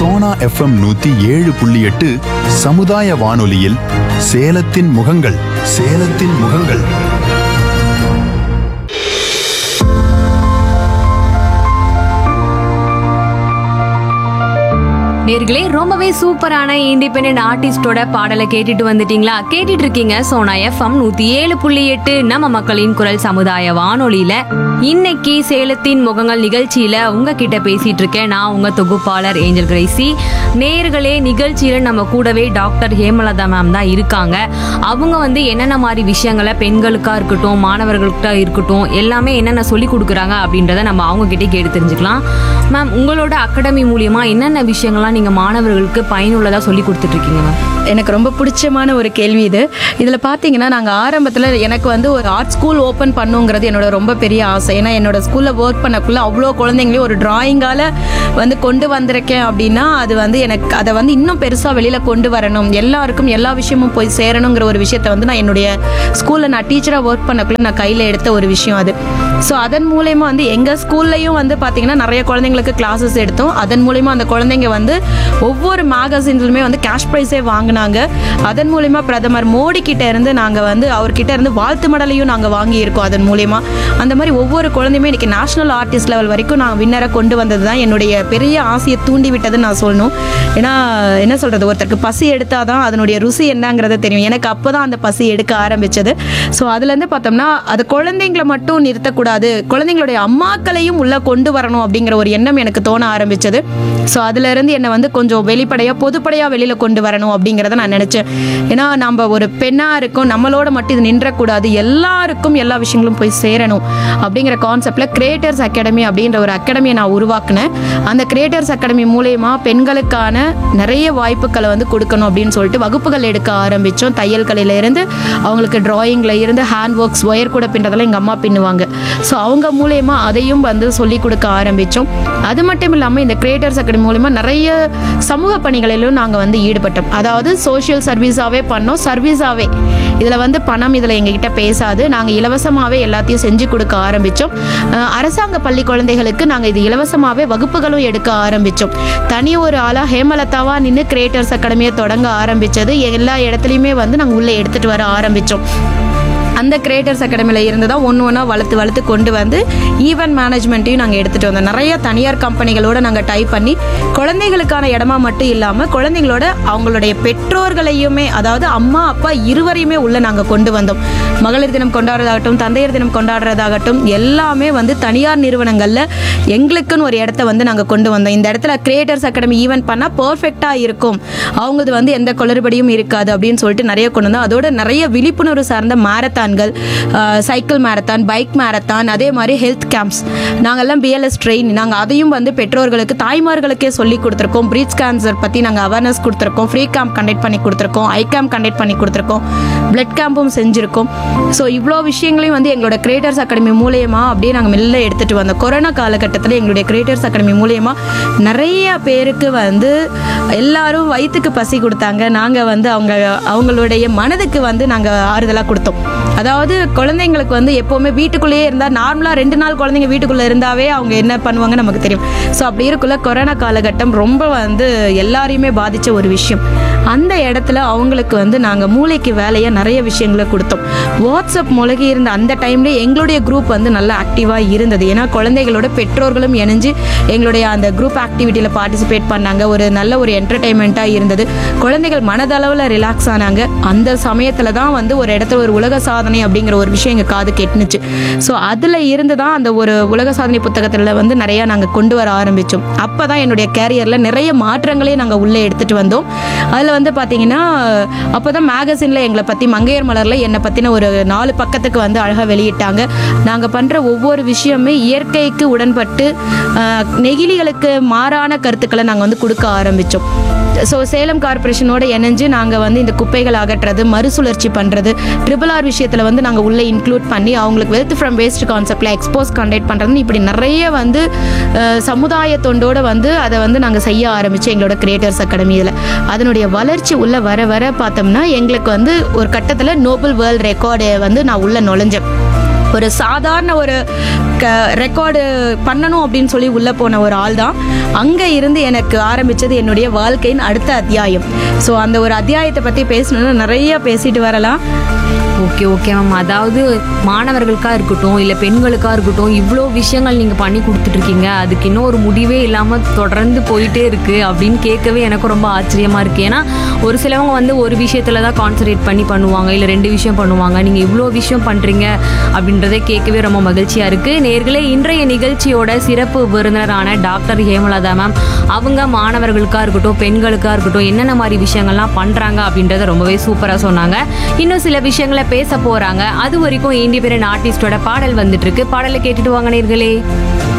Sona FM நூத்தி ஏழு புள்ளி எட்டு சமுதாய வானொலியில் சேலத்தின் முகங்கள் சேலத்தின் முகங்கள் நேர்களே ரொம்பவே சூப்பரான இண்டிபெண்டன்ட் ஆர்டிஸ்டோட பாடலை கேட்டுட்டு வந்துட்டீங்களா கேட்டுட்டு இருக்கீங்க சோனா எஃப்எம் நூத்தி ஏழு புள்ளி எட்டு நம்ம மக்களின் குரல் சமுதாய வானொலியில இன்னைக்கு சேலத்தின் முகங்கள் நிகழ்ச்சியில உங்ககிட்ட பேசிட்டு இருக்கேன் நான் உங்க தொகுப்பாளர் ஏஞ்சல் கிரேசி நேர்களே நிகழ்ச்சியில நம்ம கூடவே டாக்டர் ஹேமலதா மேம் தான் இருக்காங்க அவங்க வந்து என்னென்ன மாதிரி விஷயங்களை பெண்களுக்கா இருக்கட்டும் மாணவர்களுக்கா இருக்கட்டும் எல்லாமே என்னென்ன சொல்லி கொடுக்குறாங்க அப்படின்றத நம்ம அவங்க கிட்டே கேட்டு தெரிஞ்சுக்கலாம் மேம் உங்களோட அகாடமி மூலியமா என்னென்ன விஷயங்கள்லாம் நீங்க மாணவர்களுக்கு பயனுள்ளதா சொல்லி கொடுத்துட்டு இருக்கீங்க மேம் எனக்கு ரொம்ப பிடிச்சமான ஒரு கேள்வி இது இதில் பார்த்தீங்கன்னா நாங்கள் ஆரம்பத்தில் எனக்கு வந்து ஒரு ஆர்ட் ஸ்கூல் ஓப்பன் பண்ணுங்கிறது என்னோட ரொம்ப பெரிய ஆசை ஏன்னா என்னோட ஸ்கூலில் ஒர்க் பண்ணக்குள்ள அவ்வளோ குழந்தைங்களையும் ஒரு டிராயிங்கால் வந்து கொண்டு வந்திருக்கேன் அப்படின்னா அது வந்து எனக்கு அதை வந்து இன்னும் பெருசாக வெளியில் கொண்டு வரணும் எல்லாருக்கும் எல்லா விஷயமும் போய் சேரணுங்கிற ஒரு விஷயத்தை வந்து நான் என்னுடைய ஸ்கூலில் நான் டீச்சராக ஒர்க் பண்ணக்குள்ள நான் கையில் எடுத்த ஒரு விஷயம் அது ஸோ அதன் மூலயமா வந்து எங்கள் ஸ்கூல்லையும் வந்து பார்த்தீங்கன்னா நிறைய குழந்தைங்களுக்கு கிளாஸஸ் எடுத்தோம் அதன் மூலயமா அந்த குழந்தைங்க வந்து ஒவ்வொரு மேகசின்லுமே வந்து கேஷ் ப்ரைஸே வாங்கினாங்க அதன் மூலயமா பிரதமர் மோடி கிட்ட இருந்து நாங்கள் வந்து அவர்கிட்ட இருந்து வாழ்த்து மடலையும் நாங்கள் வாங்கியிருக்கோம் அதன் மூலயமா அந்த மாதிரி ஒவ்வொரு குழந்தையுமே இன்னைக்கு நேஷனல் ஆர்டிஸ்ட் லெவல் வரைக்கும் நான் வின்னரை கொண்டு வந்தது தான் என்னுடைய பெரிய ஆசையை தூண்டி விட்டதுன்னு நான் சொல்லணும் ஏன்னா என்ன சொல்கிறது ஒருத்தருக்கு பசி எடுத்தால் தான் அதனுடைய ருசி என்னங்கிறது தெரியும் எனக்கு அப்போ தான் அந்த பசி எடுக்க ஆரம்பிச்சது ஸோ அதுலேருந்து பார்த்தோம்னா அது குழந்தைங்களை மட்டும் நிறுத்தக்கூடாது குழந்தைங்களுடைய அம்மாக்களையும் உள்ளே கொண்டு வரணும் அப்படிங்கிற ஒரு எண்ணம் எனக்கு தோண ஆரம்பிச்சது ஸோ அதுலேருந்து என்னை வந்து கொஞ்சம் வெளிப்படையாக பொதுப்படையாக வெளியில் கொண்டு வரணும் அப்படிங்கிறத நான் நினச்சேன் ஏன்னா நம்ம ஒரு பெண்ணாக இருக்கோம் நம்மளோட மட்டும் இது நின்றக்கூடாது எல்லாருக்கும் எல்லா விஷயங்களும் போய் சேரணும் அப்படிங்கிற கான்செப்டில் கிரியேட்டர்ஸ் அகாடமி அப்படின்ற ஒரு அகாடமியை நான் உருவாக்குனேன் அந்த கிரியேட்டர்ஸ் அகாடமி மூலயமா பெண்களுக்கான நிறைய வாய்ப்புகளை வந்து கொடுக்கணும் அப்படின்னு சொல்லிட்டு வகுப்புகள் எடுக்க ஆரம்பித்தோம் தையல் கலையில இருந்து அவங்களுக்கு டிராயிங்கில் இருந்து ஹேண்ட் ஒர்க்ஸ் ஒயர் கூட பின்றதெல்லாம் எங்கள் அம்மா பின்னுவாங்க ஸோ அவங்க மூலயமா அதையும் வந்து சொல்லி கொடுக்க ஆரம்பித்தோம் அது மட்டும் இல்லாமல் இந்த கிரியேட்டர்ஸ் அகாடமி மூலயமா நிறைய சமூக பணிகளிலும் நாங்கள் வந்து ஈடுபட்டோம் அதாவது சோஷியல் சர்வீஸாகவே பண்ணோம் சர்வீஸாகவே இதில் வந்து பணம் இதில் எங்ககிட்ட பேசாது நாங்கள் இலவசமாகவே எல்லாத்தையும் செஞ்சு கொடுக்க ஆரம்பித்தோம் அரசாங்க பள்ளி குழந்தைகளுக்கு நாங்கள் இது இலவசமாகவே வகுப்புகளும் எடுக்க ஆரம்பித்தோம் தனி ஒரு ஆளாக ஹேமலதாவா நின்று கிரியேட்டர்ஸ் அகாடமியை தொடங்க ஆரம்பித்தது எல்லா இடத்துலையுமே வந்து நாங்கள் உள்ளே எடுத்துகிட்டு வர ஆரம்பித்தோம் அந்த கிரியேட்டர்ஸ் அகாடமியில் இருந்து தான் ஒன்று ஒன்றா வளர்த்து வளர்த்து கொண்டு வந்து ஈவென்ட் மேனேஜ்மெண்ட்டையும் நாங்கள் எடுத்துகிட்டு வந்தோம் நிறைய தனியார் கம்பெனிகளோட நாங்கள் டைப் பண்ணி குழந்தைகளுக்கான இடமா மட்டும் இல்லாமல் குழந்தைங்களோட அவங்களுடைய பெற்றோர்களையுமே அதாவது அம்மா அப்பா இருவரையுமே உள்ளே நாங்கள் கொண்டு வந்தோம் மகளிர் தினம் கொண்டாடுறதாகட்டும் தந்தையர் தினம் கொண்டாடுறதாகட்டும் எல்லாமே வந்து தனியார் நிறுவனங்களில் எங்களுக்குன்னு ஒரு இடத்த வந்து நாங்கள் கொண்டு வந்தோம் இந்த இடத்துல கிரியேட்டர்ஸ் அகாடமி ஈவென்ட் பண்ணால் பர்ஃபெக்டாக இருக்கும் அவங்களது வந்து எந்த குளறுபடியும் இருக்காது அப்படின்னு சொல்லிட்டு நிறைய கொண்டு வந்தோம் அதோட நிறைய விழிப்புணர்வு சார்ந்த மேரத்தான்கள் சைக்கிள் மேரத்தான் பைக் மேரத்தான் அதே மாதிரி ஹெல்த் கேம்ப்ஸ் நாங்கள்லாம் பிஎல்எஸ் ட்ரெயின் நாங்கள் அதையும் வந்து பெற்றோர்களுக்கு தாய்மார்களுக்கே சொல்லி கொடுத்துருக்கோம் பிரீச் கேன்சர் பற்றி நாங்கள் அவேர்னஸ் கொடுத்துருக்கோம் ஃப்ரீ கேம்ப் கண்டக்ட் பண்ணி கொடுத்துருக்கோம் ஐ கேம்ப் கண்டக்ட் பண்ணி கொடுத்துருக்கோம் பிளட் கேம்பும் செஞ்சுருக்கோம் ஸோ இவ்வளோ விஷயங்களையும் வந்து எங்களோட கிரியேட்டர்ஸ் அகாடமி மூலயமா அப்படியே நாங்கள் மெல்ல எடுத்துகிட்டு வந்தோம் கொரோனா காலகட்டத்தில் எங்களுடைய கிரியேட்டர்ஸ் அகாடமி மூலயமா நிறைய பேருக்கு வந்து எல்லாரும் வயிற்றுக்கு பசி கொடுத்தாங்க நாங்கள் வந்து அவங்க அவங்களுடைய மனதுக்கு வந்து நாங்கள் ஆறுதலாக கொடுத்தோம் அதாவது குழந்தைங்களுக்கு வந்து எப்போவுமே வீட்டுக்குள்ளேயே இருந்தால் நார்மலாக ரெண்டு நாள் குழந்தைங்க வீட்டுக்குள்ளே இருந்தாவே அவங்க என்ன பண்ணுவாங்க நமக்கு தெரியும் ஸோ அப்படி இருக்குள்ள கொரோனா காலகட்டம் ரொம்ப வந்து எல்லாரையுமே பாதித்த ஒரு விஷயம் அந்த இடத்துல அவங்களுக்கு வந்து நாங்கள் மூளைக்கு வேலையாக நிறைய விஷயங்களை கொடுத்தோம் வாட்ஸ்அப் முழுகி இருந்த அந்த டைம்ல எங்களுடைய குரூப் வந்து நல்லா ஆக்டிவாக இருந்தது ஏன்னா குழந்தைகளோட பெற்றோர்களும் இணைஞ்சு எங்களுடைய அந்த குரூப் ஆக்டிவிட்டியில் பார்ட்டிசிபேட் பண்ணாங்க ஒரு நல்ல ஒரு என்டர்டைன்மெண்ட்டாக இருந்தது குழந்தைகள் மனதளவில் ரிலாக்ஸ் ஆனாங்க அந்த சமயத்தில் தான் வந்து ஒரு இடத்துல ஒரு உலக சாதனை அப்படிங்கிற ஒரு விஷயம் எங்கள் காது கெட்டுனுச்சு ஸோ அதில் இருந்து தான் அந்த ஒரு உலக சாதனை புத்தகத்தில் வந்து நிறையா நாங்கள் கொண்டு வர ஆரம்பித்தோம் அப்போ தான் என்னுடைய கேரியரில் நிறைய மாற்றங்களே நாங்கள் உள்ளே எடுத்துகிட்டு வந்தோம் அதில் வந்து பார்த்தீங்கன்னா அப்போ தான் மேகசினில் எங்களை பற்றி மங்கையர் மலரில் என்னை பற்றின ஒரு நாலு பக்கத்துக்கு வந்து அழகாக வெளியிட்டாங்க நாங்கள் பண்ணுற ஒவ்வொரு விஷயமே இயற்கைக்கு உடன்பட்டு ஆஹ், நெகிழிகளுக்கு மாறான கருத்துக்களை நாங்கள் வந்து கொடுக்க ஆரம்பித்தோம் ஸோ சேலம் கார்ப்பரேஷனோட இணைஞ்சு நாங்கள் வந்து இந்த குப்பைகள் அகற்றுறது மறுசுழற்சி பண்ணுறது ட்ரிபிள் ஆர் விஷயத்தில் வந்து நாங்கள் உள்ளே இன்க்ளூட் பண்ணி அவங்களுக்கு வெல்த் ஃப்ரம் வேஸ்ட் கான்செப்டில் எக்ஸ்போஸ் கண்டக்ட் பண்ணுறதுன்னு இப்படி நிறைய வந்து அஹ், சமுதாய தொண்டோட வந்து அதை வந்து நாங்கள் செய்ய ஆரம்பித்தோம் எங்களோட கிரியேட்டர்ஸ் அகாடமியில் அதனுடைய வளர்ச்சி உள்ளே வர வர பார்த்தோம்னா எங்களுக்கு வந்து ஒரு கட்டத்தில் நோபல் வேர்ல்ட் ரெக்கார்டு வந்து நான் உள்ளே நுழைஞ்சேன் ஒரு சாதாரண ஒரு ரெக்கார்டு பண்ணணும் அப்படின்னு சொல்லி உள்ளே போன ஒரு ஆள் தான் அங்கே இருந்து எனக்கு ஆரம்பித்தது என்னுடைய வாழ்க்கையின் அடுத்த அத்தியாயம் ஸோ அந்த ஒரு அத்தியாயத்தை பற்றி பேசணும்னா நிறைய பேசிட்டு வரலாம் ஓகே ஓகே மேம் அதாவது மாணவர்களுக்காக இருக்கட்டும் இல்லை பெண்களுக்காக இருக்கட்டும் இவ்வளோ விஷயங்கள் நீங்கள் பண்ணி கொடுத்துட்ருக்கீங்க அதுக்கு இன்னும் ஒரு முடிவே இல்லாமல் தொடர்ந்து போயிட்டே இருக்குது அப்படின்னு கேட்கவே எனக்கு ரொம்ப ஆச்சரியமாக இருக்குது ஏன்னா ஒரு சிலவங்க வந்து ஒரு விஷயத்தில் தான் கான்சன்ட்ரேட் பண்ணி பண்ணுவாங்க இல்லை ரெண்டு விஷயம் பண்ணுவாங்க நீங்கள் இவ்வளோ விஷயம் பண்ணுறீங்க அப்படின்றத கேட்கவே ரொம்ப மகிழ்ச்சியாக இருக்குது நேர்களே இன்றைய நிகழ்ச்சியோட சிறப்பு விருந்தினரான டாக்டர் ஹேமலதா மேம் அவங்க மாணவர்களுக்காக இருக்கட்டும் பெண்களுக்காக இருக்கட்டும் என்னென்ன மாதிரி விஷயங்கள்லாம் பண்ணுறாங்க அப்படின்றத ரொம்பவே சூப்பராக சொன்னாங்க இன்னும் சில விஷயங்களை பேச போகிறாங்க அது வரைக்கும் இண்டிபெண்டன்ட் ஆர்டிஸ்டோட பாடல் வந்துட்டு இருக்கு பாடலை கேட்டுட்டு வாங்க நேர்களே